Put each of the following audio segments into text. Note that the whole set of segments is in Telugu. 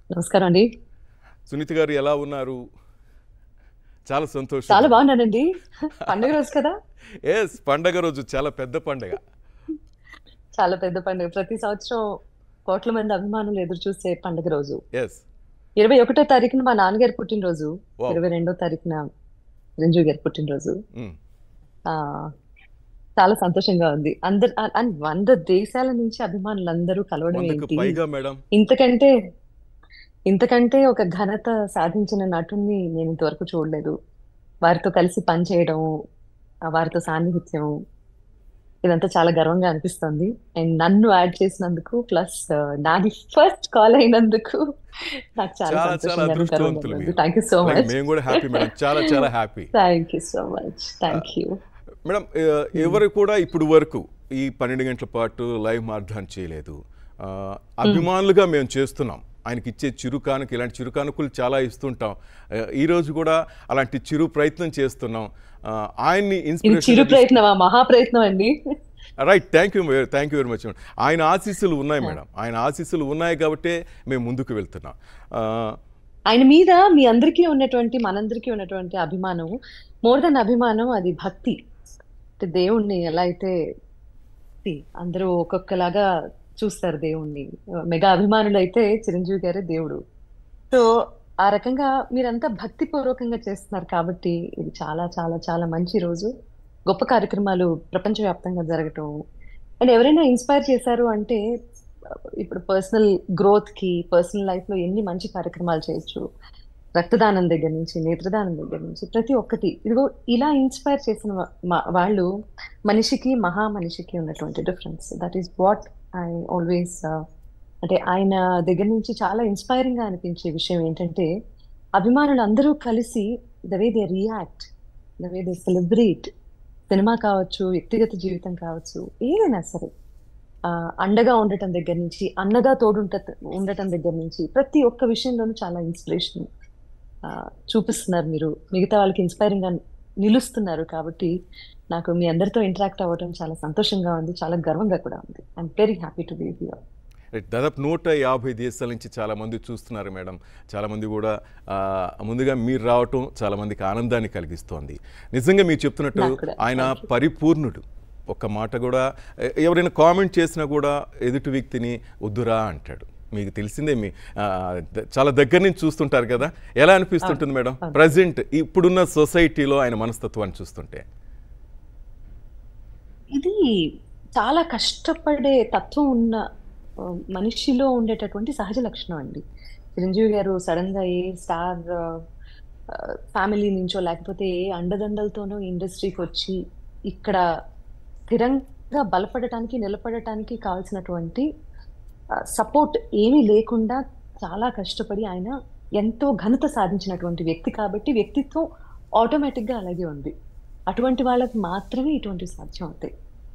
నమస్కారం అండి సునీత గారు ఎలా ఉన్నారు చాలా సంతోషం చాలా బాగున్నానండి పండుగ రోజు కదా ఎస్ పండగ రోజు చాలా పెద్ద పండగ చాలా పెద్ద పండుగ ప్రతి సంవత్సరం కోట్ల మంది అభిమానులు ఎదురు చూసే పండుగ రోజు ఎస్ ఇరవై ఒకటో తారీఖున మా నాన్నగారి పుట్టినరోజు Wow. ఇరవై రెండో తారీఖున రంజు గారి పుట్టినరోజు ఆ చాలా సంతోషంగా ఉంది అందరు అండ్ వంద దేశాల నుంచి అభిమానులు అందరూ కలవడం వందకు ఏంటి పైగా మేడం ఇంతకంటే ఇంతకంటే ఒక ఘనత సాధించిన నటుణ్ణి నేను ఇంతవరకు చూడలేదు వారితో కలిసి పనిచేయడం ఆ వారితో సాన్నిహిత్యం ఇదంతా చాలా గర్వంగా అనిపిస్తుంది అండ్ నన్ను యాడ్ చేసినందుకు ప్లస్ నాది ఫస్ట్ కాల్ అయినందుకు నాకు చాలా చాలా చాలా సంతోషంగా అదృష్టవంతులు గర్వంగా మీరు థ్యాంక్ యూ సో అలాగే మచ్ మేము కూడా హ్యాపీ మేడం చాలా చాలా happy thank you so much thank you madam ఆ, ఎవరు కూడా ఇప్పుడు వరకు ఈ పన్నెండు గంటల పాటు లైవ్ మార్ధాన్ చేయలేదు ఆ, అభిమానులుగా మేము చేస్తున్నాం ఆయనకి ఇచ్చే చిరుకానుక ఇలాంటి చిరుకానుకలు చాలా ఇస్తుంటాం ఆ, ఈ రోజు కూడా అలాంటి చిరు ప్రయత్నం చేస్తున్నాం ఆ, ఆయన్ని ఇది చిరు ఇన్స్పిరేషన్ ప్రయత్నమా మహా ప్రయత్నం అండి right thank you thank you very much madam ఆయన ఆశీస్సులు ఉన్నాయి మేడం ఆయన ఆశీస్సులు ఉన్నాయి కాబట్టే మేము ముందుకు వెళ్తున్నాం ఆ, ఆయన మీద మీ అందరికీ ఉన్నటువంటి మనందరికీ ఉన్నటువంటి అభిమానం మోర్ దెన్ అభిమానం అది భక్తి అంటే దేవుణ్ణి ఎలా అయితే see, అందరూ ఒక్కొక్కలాగా చూస్తారు దేవుణ్ణి మెగా అభిమానులు అయితే చిరంజీవి గారే దేవుడు సో ఆ రకంగా మీరంతా భక్తిపూర్వకంగా చేస్తున్నారు కాబట్టి ఇది చాలా చాలా చాలా మంచి రోజు గొప్ప కార్యక్రమాలు ప్రపంచవ్యాప్తంగా జరగటం అండ్ ఎవరైనా ఇన్స్పైర్ చేశారు అంటే ఇప్పుడు పర్సనల్ గ్రోత్ కి పర్సనల్ లైఫ్ లో ఎన్ని మంచి కార్యక్రమాలు చేయొచ్చు రక్తదానం దగ్గర నుంచి నేత్రదానం దగ్గర నుంచి ప్రతి ఒక్కటి ఇదిగో ఇలా ఇన్స్పైర్ చేసిన వా- మా- వాళ్ళు మనిషికి మహా మనిషికి ఉన్నటువంటి difference that is what I always అంటే ఆయన దగ్గర నుంచి చాలా ఇన్స్పైరింగ్ గా అనిపించే విషయం ఏంటంటే అభిమానులు అందరూ కలిసి the way they react the way they celebrate cinema కావచ్చు వ్యక్తిగత జీవితం కావచ్చు ఏదైనా సరే ఆ, అండగా ఉండటం దగ్గర నుంచి అన్నగా తోడుంట ఉండటం దగ్గర నుంచి ప్రతి ఒక్క విషయంలోనూ చాలా ఇన్స్పిరేషన్ చూపిస్తున్నారు మీరు మిగతా వాళ్ళకి ఇన్స్పైరింగ్ గా నిలుస్తున్నారు కాబట్టి నాకు మీ అందరితో ఇంటరాక్ట్ అవ్వడం చాలా సంతోషంగా ఉంది చాలా గర్వంగా కూడా ఉంది I'm very happy to be here right దాదాపు నూట యాభై దేశాల నుంచి చాలా మంది చూస్తున్నారు మేడం చాలా మంది కూడా ఆ, ముందుగా మీరు రావటం చాలా మందికి ఆనందాన్ని కలిగిస్తోంది నిజంగా మీరు చెప్తున్నట్టు నాకు కూడా. ఆయన Thank you. పరిపూర్ణుడు ఒక్క మాట కూడా ఎ- ఎవరైనా కామెంట్ చేసినా కూడా ఎదుటి వ్యక్తిని వద్దురా అంటాడు మీకు తెలిసిందే మీ ఆ, ద- చాలా దగ్గర నుంచి చూస్తుంటారు కదా ఎలా అనిపిస్తుంటుంది మేడం ప్రజెంట్ ఇప్పుడున్న సొసైటీలో ఆయన మనస్తత్వాన్ని చూస్తుంటే ఇది చాలా కష్టపడే తత్వం ఉన్న ఆ, మనిషిలో ఉండేటటువంటి సహజ లక్షణం అండి చిరంజీవి గారు సడన్ గా ఏ స్టార్ ఫ్యామిలీ నుంచో లేకపోతే ఏ అండదండలతోనో ఇండస్ట్రీకి వచ్చి ఇక్కడ స్థిరంగా బలపడటానికి నిలబడటానికి కావాల్సినటువంటి సపోర్ట్ ఏమీ లేకుండా చాలా కష్టపడి ఆయన ఎంతో ఘనత సాధించినటువంటి వ్యక్తి కాబట్టి వ్యక్తిత్వం ఆటోమేటిక్ గా అలాగే ఉంది అటువంటి వాళ్ళకి మాత్రమే ఇటువంటి సాధ్యం అవుతాయి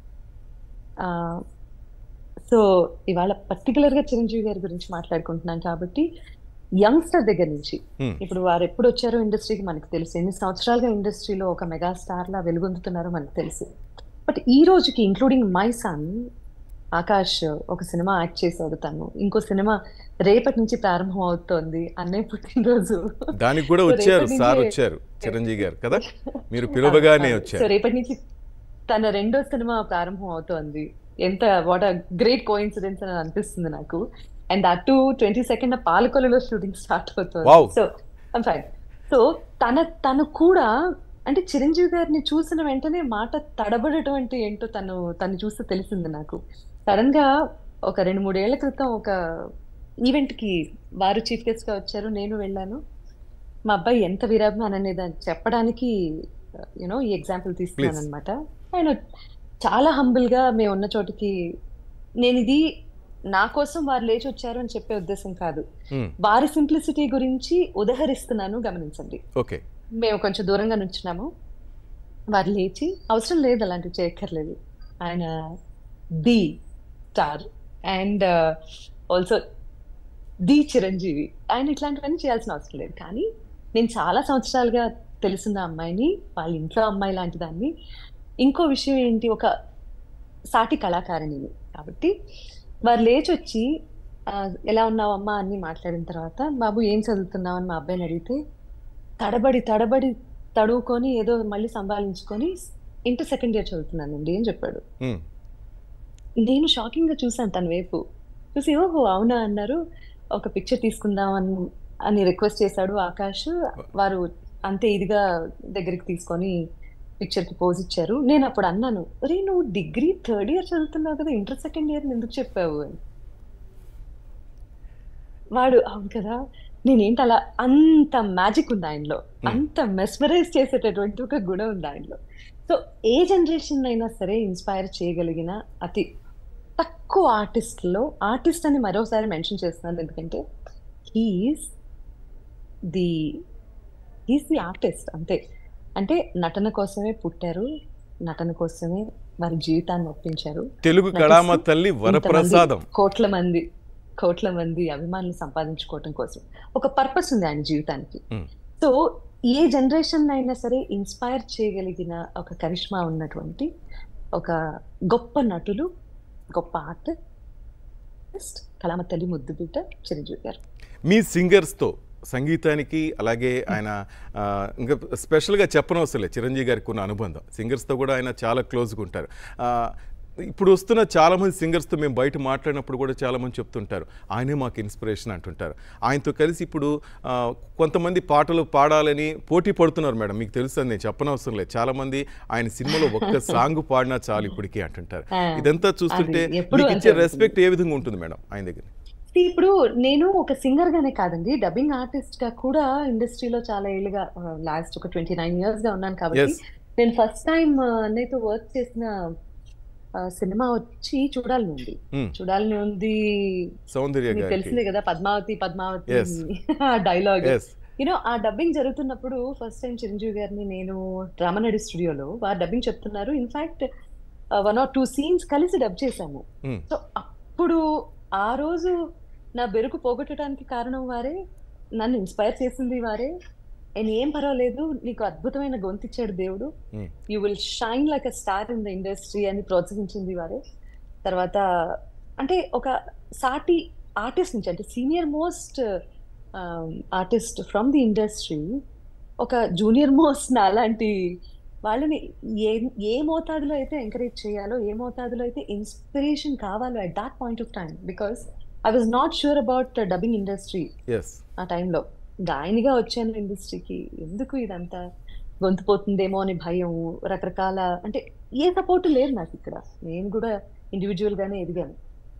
సో ఇవాళ పర్టికులర్ గా చిరంజీవి గారి గురించి మాట్లాడుకుంటున్నాం కాబట్టి యంగ్స్టర్ దగ్గర నుంచి Hmm. ఇప్పుడు వారు ఎప్పుడు వచ్చారో ఇండస్ట్రీకి మనకు తెలుసు ఎన్ని సంవత్సరాలుగా ఇండస్ట్రీలో ఒక మెగా స్టార్ లా వెలుగొందుతున్నారో మనకు తెలుసు బట్ ఈ రోజుకి ఇంక్లూడింగ్ మై సన్ ఆకాష్ ఒక సినిమా యాక్ట్ చేశాడు తను ఇంకో సినిమా రేపటి నుంచి ప్రారంభం అవుతోంది అన్నయ్య పుట్టినరోజు దానికి కూడా సో వచ్చారు రేపటి సార్ నుంచే- వచ్చారు చిరంజీవి గారు కదా మీరు పిలవగానే సో వచ్చారు రేపటి నుంచి తన రెండో సినిమా ప్రారంభం అవుతోంది ఎంత what a great coincidence అని అనిపిస్తుంది నాకు అండ్ అటు ట్వంటీ సెకండ్ పాలకొల్లులో షూటింగ్ స్టార్ట్ Wow. అవుతుంది సో ఫైన్ సో తన తను కూడా అంటే చిరంజీవి గారిని చూసిన వెంటనే మాట తడబడటం అంటే ఏంటో తను తను చూస్తే తెలిసింది నాకు సడన్ గా ఒక రెండు మూడేళ్ల క్రితం ఒక ఈవెంట్ కి వారు చీఫ్ గెస్ట్ గా వచ్చారు నేను వెళ్ళాను మా అబ్బాయి ఎంత వీరాభిమాన్ అనేది అని చెప్పడానికి యూనో ఈ ఎగ్జాంపుల్ తీసుకున్నాను Please. అనమాట ఆయన చాలా హంబుల్ గా మేము ఉన్న చోటికి నేను ఇది నా కోసం వారు లేచి వచ్చారు అని చెప్పే ఉద్దేశం కాదు Hmm. వారి సింప్లిసిటీ గురించి ఉదహరిస్తున్నాను గమనించండి ఓకే మేము కొంచెం దూరంగా నుంచున్నాము వారు లేచి అవసరం లేదు అలాంటివి చేయక్కర్లేదు ఆయన the star and also the Chiranjeevi ఆయన ఇట్లాంటివన్నీ చేయాల్సిన అవసరం లేదు కానీ నేను చాలా సంవత్సరాలుగా తెలుసున్న అమ్మాయిని వాళ్ళ ఇంట్లో అమ్మాయి లాంటి దాన్ని ఇంకో విషయం ఏంటి ఒక సాటి కళాకారిణిని కాబట్టి వారు లేచి వచ్చి ఆ, ఎలా ఉన్నావు అమ్మా అని మాట్లాడిన తర్వాత బాబు ఏం చదువుతున్నావు అని మా అబ్బాయిని అడిగితే తడబడి తడబడి తడువుకొని ఏదో మళ్ళీ సంభాళించుకొని ఇంటర్ సెకండ్ ఇయర్ చదువుతున్నానండి అని చెప్పాడు ఉమ్, నేను షాకింగ్ గా చూసాను తన వైపు చూసి ఓహో అవునా అన్నారు ఒక పిక్చర్ తీసుకుందాం అని అని రిక్వెస్ట్ చేశాడు ఆకాష్ వారు అంతే ఇదిగా దగ్గరికి తీసుకొని పిక్చర్ కి పోజ్ ఇచ్చారు నేను అప్పుడు అన్నాను అరే నువ్వు డిగ్రీ థర్డ్ ఇయర్ చదువుతున్నావు కదా ఇంటర్ సెకండ్ ఇయర్ ఎందుకు చెప్పావు అని వాడు అవును కదా నేనేంటి అలా అంత మ్యాజిక్ ఉంది ఆయనలో అంత మెస్మరైజ్ చేసేటటువంటి ఒక గుణం ఉంది ఆయనలో సో ఏ జనరేషన్ అయినా సరే ఇన్స్పైర్ చేయగలిగిన అతి తక్కువ ఆర్టిస్ట్లో ఆర్టిస్ట్ అని మరోసారి మెన్షన్ చేస్తున్నాను ఎందుకంటే he's the he's the artist అంతే అంటే నటన కోసమే పుట్టారు నటన కోసమే వారి జీవితాన్ని ఒప్పించారు తెలుగు నటిస్తూ కళామ తల్లి ఇంతమంది వరప్రసాదం కోట్ల మంది కోట్ల మంది అభిమానులు సంపాదించుకోవటం కోసం ఒక పర్పస్ ఉంది ఆయన జీవితానికి ఉమ్, సో ఏ జనరేషన్ అయినా సరే ఇన్స్పైర్ చేయగలిగిన ఒక కరిష్మా ఉన్నటువంటి ఒక గొప్ప నటులు గొప్ప ఆర్టిస్ట్ కళామ తల్లి ముద్దు బిడ్డ చిరంజీవి గారు మీ సింగర్స్తో సంగీతానికి అలాగే ఆయన ఆ, ఇంకా స్పెషల్గా చెప్పనవసరం లేదు చిరంజీవి గారికి ఉన్న అనుబంధం సింగర్స్తో కూడా ఆయన చాలా క్లోజ్గా ఉంటారు ఆ, ఇప్పుడు వస్తున్న చాలామంది సింగర్స్తో మేము బయట మాట్లాడినప్పుడు కూడా చాలామంది చెప్తుంటారు ఆయనే మాకు ఇన్స్పిరేషన్ అంటుంటారు ఆయనతో కలిసి ఇప్పుడు ఆ, కొంతమంది పాటలు పాడాలని పోటీ పడుతున్నారు మేడం మీకు తెలుసు అని నేను చెప్పనవసరం లేదు చాలామంది ఆయన సినిమాలో ఒక్క సాంగ్ పాడినా చాలు ఇప్పటికీ అంటుంటారు ఆ, ఇదంతా చూస్తుంటే అది ఎప్పుడూ మీకు అంతే ఇచ్చే ఉంటుంది. రెస్పెక్ట్ ఏ విధంగా ఉంటుంది మేడం ఆయన దగ్గర See, ఇప్పుడు నేను ఒక సింగర్ గానే కాదండి డబ్బింగ్ ఆర్టిస్ట్ గా కూడా ఇండస్ట్రీలో చాలా ఏళ్ళుగా లాస్ట్ ఒక ట్వంటీ నైన్ ఇయర్స్ గా ఉన్నాను కాబట్టి Yes. నేను ఫస్ట్ టైం అన్నయ్యతో వర్క్ చేసిన ఆ, సినిమా వచ్చి చూడాలని ఉంది ఉమ్, చూడాలని ఉంది సౌందర్య మీకు గారికి తెలిసిందే కదా పద్మావతి పద్మావతి Yes. ఆ డైలాగ్ ఎస్ యూనో ఆ డబ్బింగ్ జరుగుతున్నప్పుడు ఫస్ట్ టైం చిరంజీవి గారిని నేను రామనడి స్టూడియోలో వారు డబ్బింగ్ చెప్తున్నారు in fact one or two scenes కలిసి డబ్ చేశాము ఉమ్, సో అప్పుడు ఆ రోజు నా బెరుకు పోగొట్టడానికి కారణం వారే నన్ను ఇన్స్పైర్ చేసింది వారే అండ్ ఏం పర్వాలేదు నీకు అద్భుతమైన గొంతిచ్చాడు దేవుడు um. You will shine like a star in the industry అని ప్రోత్సహించింది వారే తర్వాత అంటే ఒక సాటి ఆర్టిస్ట్ నుంచి అంటే senior most artist from the industry ఒక జూనియర్ మోస్ట్ అలాంటి వాళ్ళని ఏ ఏ మోతాదులో అయితే ఎంకరేజ్ చేయాలో ఏ మోతాదులో అయితే ఇన్స్పిరేషన్ కావాలో at that point of time because I was not sure about dubbing industry yes ఆ టైంలో గాయనిగా వచ్చాను ఇండస్ట్రీకి ఎందుకు ఇదంతా గొంతు పోతుందేమో అని భయం రకరకాల అంటే ఏ సపోర్ట్ లేదు నాకు ఇక్కడ నేను కూడా ఇండివిజువల్ గానే ఎదిగాను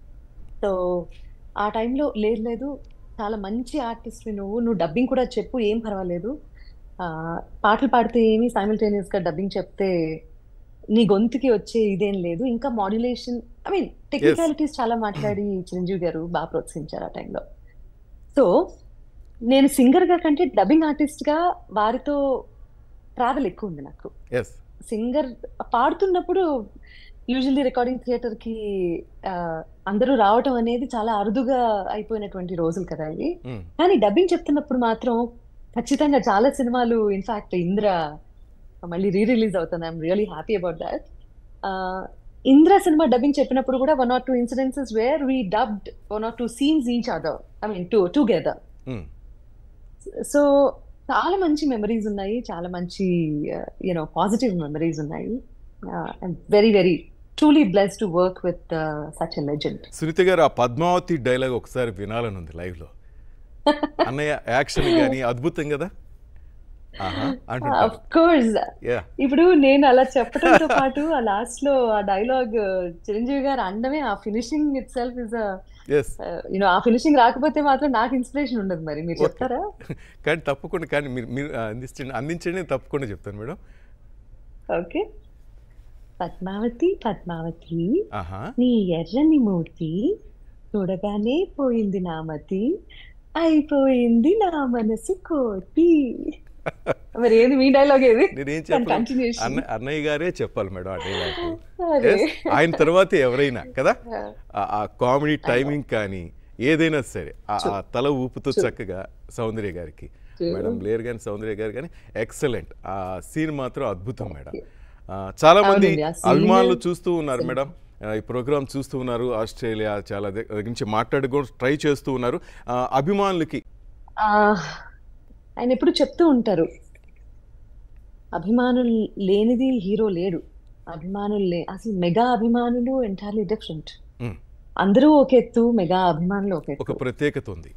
సో ఆ టైంలో లేదు లేదు చాలా మంచి ఆర్టిస్ట్ నువ్వు నువ్వు డబ్బింగ్ కూడా చెప్పు ఏం పర్వాలేదు ఆ, పాటలు పాడితే ఏమి సైమిల్టేనియస్ గా డబ్బింగ్ చెప్తే నీ గొంతుకి వచ్చే ఇదేం లేదు ఇంకా మాడ్యులేషన్ ఐ మీన్ టెక్నికాలిటీస్ చాలా మాట్లాడి చిరంజీవి గారు బాగా ప్రోత్సహించారు ఆ టైంలో సో నేను సింగర్ గా కంటే డబ్బింగ్ ఆర్టిస్ట్ గా వారితో ట్రావెల్ ఎక్కువ ఉంది నాకు ఎస్ సింగర్ పాడుతున్నప్పుడు యూజువల్లీ రికార్డింగ్ థియేటర్ కి ఆ, అందరూ రావటం అనేది చాలా అరుదుగా అయిపోయినటువంటి రోజులు కదా ఇవి కానీ డబ్బింగ్ చెప్తున్నప్పుడు మాత్రం ఖచ్చితంగా చాలా సినిమాలు ఇన్ఫాక్ట్ ఇంద్ర మళ్ళీ రీ రిలీజ్ అవుతుంది I'm really happy about that Indra cinema dubbing చెప్పినప్పుడు కూడా one or two incidences where we dubbed one or two scenes each other I mean two together so చాలా మంచి మెమరీస్ ఉన్నాయి చాలా మంచి యూనో పాజిటివ్ మెమరీస్ ఉన్నాయి very very truly bless to work with such a legend Sunitha garu ఆ పద్మావతి డైలాగ్ ఒకసారి వినాలని ఉంది లైవ్ లో అన్నయ్య యాక్షన్ కానీ అద్భుతం కదా ఆహా అంటుంటారు ఆఫ్ కోర్స్ యా ఇప్పుడు నేను అలా చెప్పడంతో పాటు ఆ లాస్ట్ లో ఆ డైలాగ్ చిరంజీవి గారు అండమే ఆ finishing itself is yes you know ఆ ఫినిషింగ్ రాకపోతే మాత్రం నాకు ఇన్స్పిరేషన్ ఉండదు మరి మీరు Okay. చెప్తారా కానీ తప్పకుండా కానీ మీరు మీరు అందించండి అందించండి నేను తప్పకుండా చెప్తాను మేడం ఓకే పద్మావతి పద్మావతి ఆహా నీ ఎర్రని మూర్తి చూడగానే పోయింది నా మతి అయిపోయింది నా మనసు కోటి మరి ఏది మీ డైలాగ్ ఏది నేనేం దాని చెప్పాలి continuation. అన్న అన్నయ్య గారే చెప్పాలి మేడం ఆ డైలాగ్ అరే. ఆయన తర్వాత ఎవరైనా కదా ఆ- ఆ కామెడీ టైమింగ్ కానీ ఏదైనా సరే ఆ ఆ తల ఊపుతూ చక్కగా సౌందర్య గారికి True. మేడం లేరు కానీ సౌందర్య గారు కానీ ఎక్సలెంట్ ఆ సీన్ మాత్రం అద్భుతం మేడం ఆ, చాలా మంది అవునండి, ఆ scene- అభిమానులు చూస్తూ ఉన్నారు మేడం ఆ, ఈ ప్రోగ్రామ్ చూస్తూ ఉన్నారు ఆస్ట్రేలియా చాలా దగ్గ- దగ్గర నుంచి మాట్లాడుకో ట్రై చేస్తూ ఉన్నారు ఆ, అభిమానులకి ఆ, ఆయన ఎప్పుడు చెప్తూ ఉంటారు అభిమానులు లేనిది హీరో లేడు అభిమానులు లే అసలు మెగా అభిమానులు ఎంటైర్లీ డిఫరెంట్ ఉమ్, అందరూ ఒక ఎత్తు మెగా అభిమానులు ఒక ఒక ఎత్తు ప్రత్యేకత ఉంది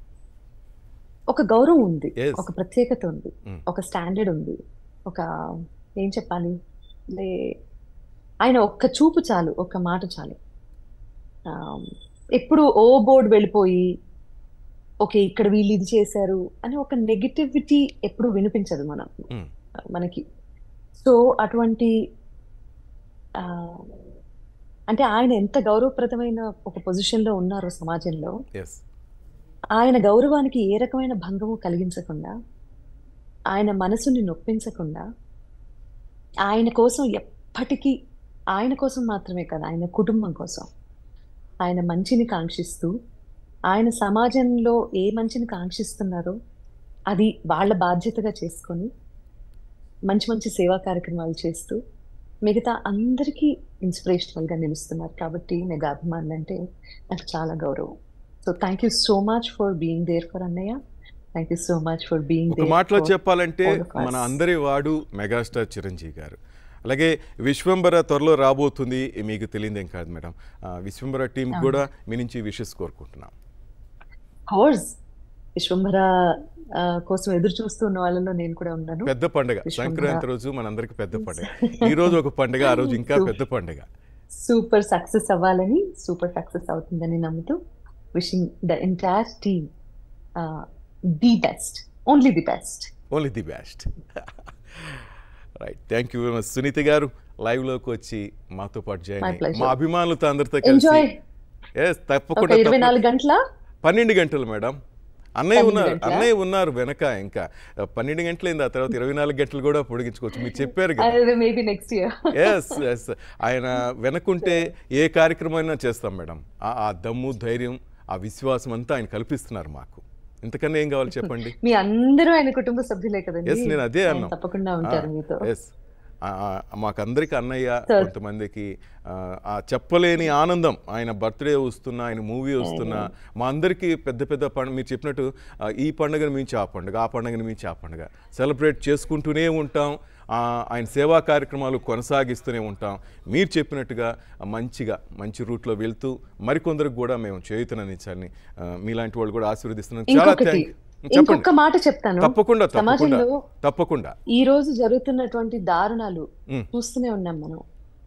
ఒక గౌరవం ఉంది Yes. ఒక ప్రత్యేకత ఉంది Mm. ఒక స్టాండర్డ్ ఉంది ఒక ఏం చెప్పాలి లే ఆయన ఒక్క చూపు చాలు ఒక్క మాట చాలు ఆ, ఎప్పుడు ఓ బోర్డు వెళ్ళిపోయి ఓకే ఇక్కడ వీళ్ళు ఇది చేశారు అని ఒక నెగిటివిటీ ఎప్పుడు వినిపించదు మనం ఉమ్, మనకి సో అటువంటి ఆ, అంటే ఆయన ఎంత గౌరవప్రదమైన ఒక పొజిషన్లో ఉన్నారో సమాజంలో ఎస్ ఆయన గౌరవానికి ఏ రకమైన భంగము కలిగించకుండా ఆయన మనసుని నొప్పించకుండా ఆయన కోసం ఎప్పటికీ ఆయన కోసం మాత్రమే కదా ఆయన కుటుంబం కోసం ఆయన మంచిని కాంక్షిస్తూ ఆయన సమాజంలో ఏ మంచిని కాంక్షిస్తున్నారో అది వాళ్ళ బాధ్యతగా చేసుకొని మంచి మంచి సేవా కార్యక్రమాలు చేస్తూ మిగతా అందరికీ ఇన్స్పిరేషనల్గా నిలుస్తున్నారు కాబట్టి మెగా అభిమానులు అంటే నాకు చాలా గౌరవం so thank you so much for being there for అన్నయ్య thank you so much for being ఒక మాటలో చెప్పాలంటే all of us. మన అందరి వాడు మెగాస్టార్ చిరంజీవి గారు అలాగే విశ్వంబర త్వరలో రాబోతుంది మీకు తెలియదేం కాదు మేడం ఆ, విశ్వంబర టీం కూడా మీ నుంచి విషెస్ కోరుకుంటున్నాం కోర్స్ విశ్వంభర ఆ, కోసం ఎదురు చూస్తున్న వాళ్ళలో నేను కూడా ఉన్నాను పెద్ద పండుగ విశ్వంబర. సంక్రాంతి రోజు మనందరికి పెద్ద పండుగ ఈ రోజు ఒక పండుగ ఆ రోజు ఇంకా పెద్ద పండుగ సూపర్ సక్సెస్ అవ్వాలని సూపర్ సక్సెస్ అవుతుందని నమ్ముతూ wishing the entire team the best only the best only the best right thank you very much Sunitha garu live లోకి వచ్చి మాతో పాటు జాయిన్ My అయ్యి pleasure. మా అభిమానులతో అందరితో కలిసి ఎంజాయ్ ఎస్ ఒక తప్పకుండా ఇరవై తప్పకుండా. నాలుగు గంటల పన్నెండు గంటలు మేడం అన్నయ్య పన్నెండు ఉన్నారు గంటలా? అన్నయ్య ఉన్నారు వెనక ఇంకా పన్నెండు గంటలైంది ఆ తర్వాత ఇరవై నాలుగు గంటలు కూడా పొడిగించుకోవచ్చు మీరు చెప్పారు కదా maybe next year yes yes ఆయన వెనకుంటే ఏ కార్యక్రమం అయినా చేస్తాం మేడం ఆ- ఆ దమ్ము ధైర్యం ఆ విశ్వాసం అంతా ఆయన కల్పిస్తున్నారు మాకు ఇంతకన్నా ఏం కావాలి చెప్పండి మీ అందరూ ఆయన కుటుంబ సభ్యులే కదండి ఎస్ నేను అదే ఆయన అన్నాం తప్పకుండా ఉంటారు మీతో ఎస్ మాకందరికి అన్నయ్య Sir. కొంతమందికి ఆ, ఆ చెప్పలేని ఆనందం ఆయన బర్త్డే వస్తున్నా ఆయన మూవీ వస్తున్నా మా అందరికీ పెద్ద పెద్ద పండుగ మీరు చెప్పినట్టు ఆ, ఈ పండుగను మించి ఆ పండుగ ఆ పండుగను మించి ఆ పండుగ సెలబ్రేట్ చేసుకుంటూనే ఉంటాం ఆ, ఆయన సేవా కార్యక్రమాలు కొనసాగిస్తూనే ఉంటాం మీరు చెప్పినట్టుగా ఆ, మంచిగా మంచి రూట్లో వెళ్తూ మరికొందరికి కూడా మేము చేయుతనందించాలని ఆ, మీలాంటి వాళ్ళు కూడా ఆశీర్వదిస్తున్నాం చాలా ఇంకొకటి థ్యాంక్ చెప్పండి ఇంకొక మాట చెప్తాను తప్పకుండా తప్పకుండా సమాజంలో తప్పకుండా ఈ రోజు జరుగుతున్నటువంటి దారుణాలు మ్. చూస్తూనే ఉన్నాం మనం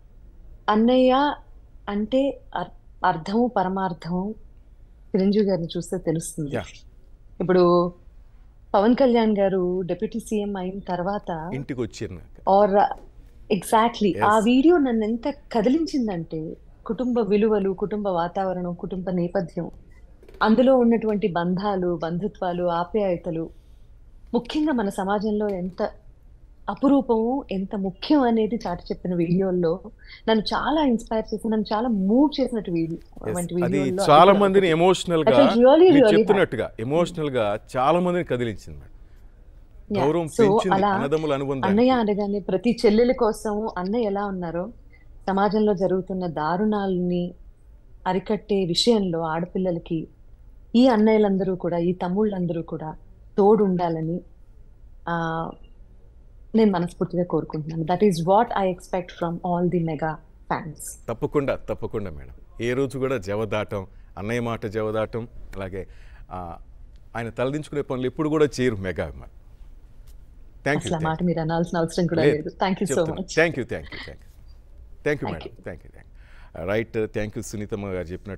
అన్నయ్య అంటే అర్- అర్థము పరమార్థము చిరంజీవి గారిని చూస్తే తెలుస్తుంది Yeah. ఇప్పుడు పవన్ కళ్యాణ్ గారు డిప్యూటీ సీఎం అయిన తర్వాత ఇంటికి వచ్చిన ఆర్ ఎగ్జాక్ట్లీ ఆ Yes. వీడియో నన్ను ఎంత కదిలించిందంటే కుటుంబ విలువలు కుటుంబ వాతావరణం కుటుంబ నేపథ్యం అందులో ఉన్నటువంటి బంధాలు బంధుత్వాలు ఆప్యాయతలు ముఖ్యంగా మన సమాజంలో ఎంత అపురూపము ఎంత ముఖ్యం అనేది చాటి చెప్పిన వీడియోల్లో నన్ను చాలా ఇన్స్పైర్ చేసి నన్ను చాలా మూవ్ చేసినట్టు వీడియో వంటి అది వీడియోల్లో చాలా అది మందిని ఒకటి. ఎమోషనల్ గా I felt really, మీరు really చెప్తున్నట్టుగా ఎమోషనల్ గా చాలా మందిని కదిలించింది మేడం Yeah. గౌరవం So, పెంచింది అలా అన్నదమ్ముల అనుబంధం అన్నయ్య అనగానే ప్రతి చెల్లెలి కోసం అన్నయ్య ఎలా ఉన్నారో సమాజంలో జరుగుతున్న దారుణాలని అరికట్టే విషయంలో ఆడపిల్లలకి ఈ అన్నయ్యలందరూ కూడా ఈ తమ్ముళ్ళందరూ కూడా తోడు ఉండాలని ఆ నేను మనస్ఫూర్తిగా కోరుకుంటున్నాను that is what I expect from all the mega fans తప్పకుండా తప్పకుండా మేడం ఏ రోజు కూడా జవదాటం అన్నయ్య మాట జవదాటం అలాగే ఆ, ఆయన తలదించుకునే పనులు ఎప్పుడు కూడా చేయరు మెగా అభిమాన్ థ్యాంక్ యూ అసలు ఆ మాట మీరు అనాల్సిన అవసరం కూడా లేదు thank you so much thank you thank you thank you thank you Thank madam thank you thank right thank you Sunithamma garu చెప్పినట్టు